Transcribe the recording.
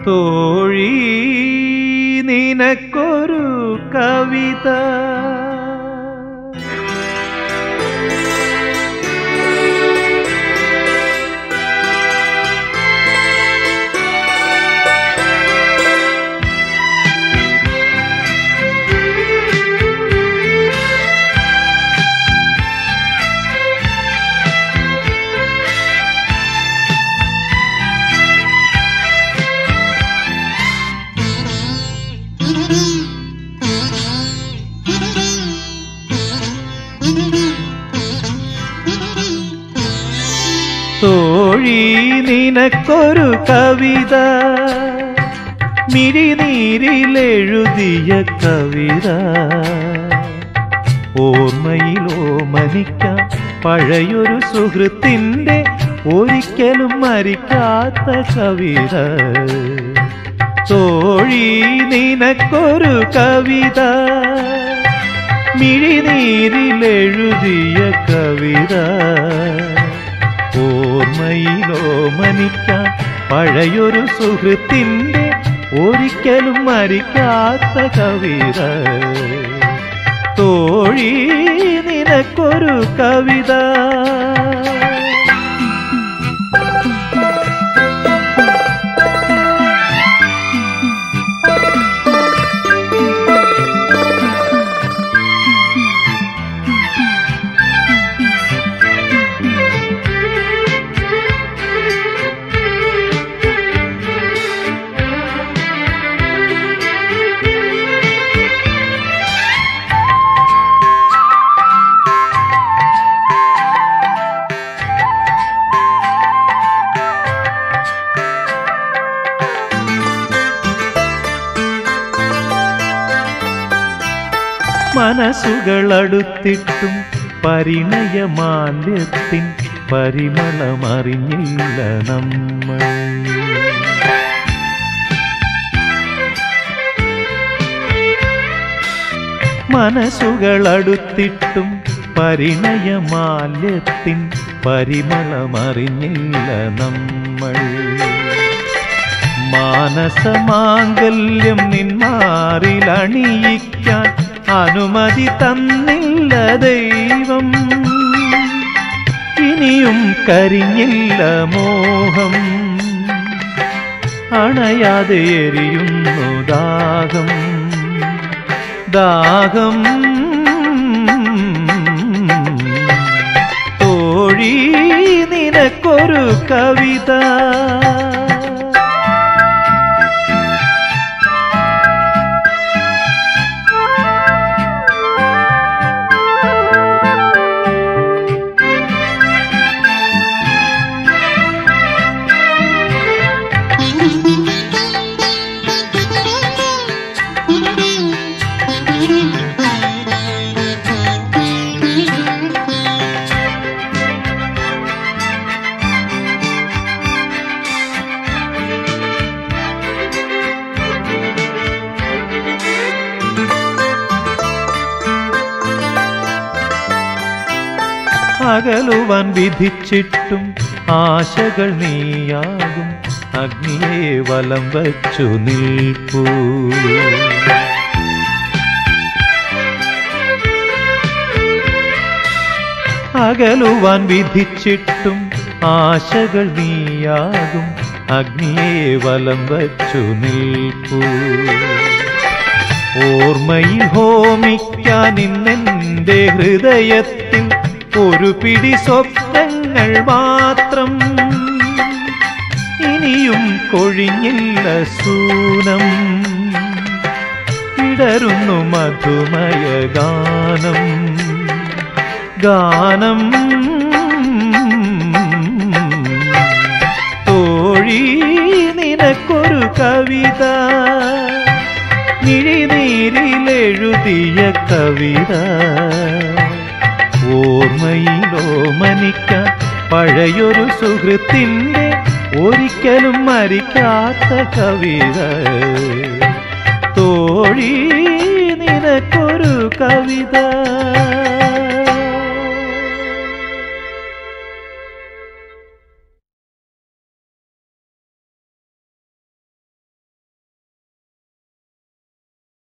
തോഴി നിനക്കൊരു കവിത തോഴി നിനക്കൊരു കവിത മിഴിനീരിലെഴുതിയ കവിത ഓർമ്മയിലോ മനിക്കാം പഴയൊരു സുഹൃത്തിന്റെ ഒരിക്കലും മരിക്കാത്ത കവിത തോഴി നിനക്കൊരു കവിത മിഴിനീരിലെഴുതിയ കവിത ഓർമ്മയിലോ മനിക്കാൻ പഴയൊരു സുഹൃത്തിന്റെ ഒരിക്കലും മരിക്കാത്ത കവിത തോഴി നിനക്കൊരു കവിത മനസ്സുകളടുത്തിട്ടും പരിണയമാല്യത്തിൻ പരിമളമറിഞ്ഞില്ല നമ്മൾ മനസ്സുകളടുത്തിട്ടും പരിണയമാല്യത്തിൻ പരിമളമറിഞ്ഞില്ല നമ്മൾ മാനസമാംഗല്യം നിന്മാറിലണിയിക്കാൻ അനുമതി തന്നില്ല ദൈവം ഇനിയും കരിഞ്ഞില്ല മോഹം അണയാതെ എരിയുന്നു ദാഹം ദാഹം തോഴി നിനക്കൊരു കവിത അകലുവാൻ വിധിച്ചിട്ടും ആശകൾ നീയാകും അഗ്നിയെ വലം വച്ചു നിൽപ്പൂ അകലുവാൻ വിധിച്ചിട്ടും ആശകൾ നീയാകും അഗ്നിയെ വലം വച്ചു നിൽപ്പൂ ഓർമ്മയിൽ ഹോമിക്കാൻ ഇന്നെന്റെ ഹൃദയത്തിൽ ഒരു പിടി സ്വപ്നങ്ങൾ മാത്രം ഇനിയും കൊഴിഞ്ഞില്ല സൂനം ഇടരുന്നു മധുമയ ഗാനം ഗാനം തോഴി നിനക്കൊരു കവിത മിഴിനീരിലെഴുതിയ കവിത ഓർമ്മയിലോ മനിക്കാൻ പഴയൊരു സുഹൃത്തിന്റെ ഒരിക്കലും മരിക്കാത്ത കവിത തോഴി നിനക്കൊരു കവിത